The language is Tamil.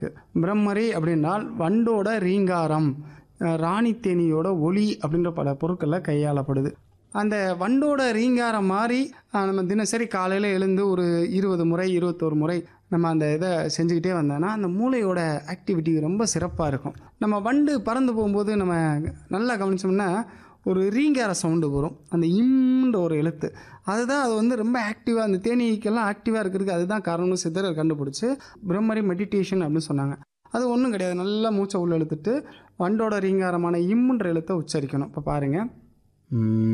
பிரம்மரி அப்படின்னால் வண்டோட ரீங்காரம் அஹ், ராணி தேனியோட ஒளி அப்படின்ற பல பொருட்களில் கையாளப்படுது அந்த வண்டோட ரீங்காரம் மாதிரி அஹ், நம்ம தினசரி காலையில் எழுந்து ஒரு இருபது முறை இருபத்தோரு முறை நம்ம அந்த இதை செஞ்சுக்கிட்டே வந்தோன்னா அந்த மூளையோட ஆக்டிவிட்டி ரொம்ப சிறப்பாக இருக்கும் நம்ம வண்டு பறந்து போகும்போது நம்ம நல்லா கவனிச்சோம்னா ஒரு ரீங்கார சவுண்டு வரும் அந்த இம்ன்ற ஒரு எழுத்து அதுதான் அது வந்து ரொம்ப ஆக்டிவாக அந்த தேனீக்கெல்லாம் ஆக்டிவாக இருக்கிறதுக்கு அதுதான் காரணம்னு சித்தர் கண்டுபிடிச்சி பிரம்மரி மெடிடேஷன் அப்படின்னு சொன்னாங்க அது ஒன்றும் கிடையாது நல்லா மூச்சை உள்ள இழுத்துட்டு வண்டோட ரீங்காரமான இம்முன்ற எழுத்தை உச்சரிக்கணும் இப்போ பாருங்கள்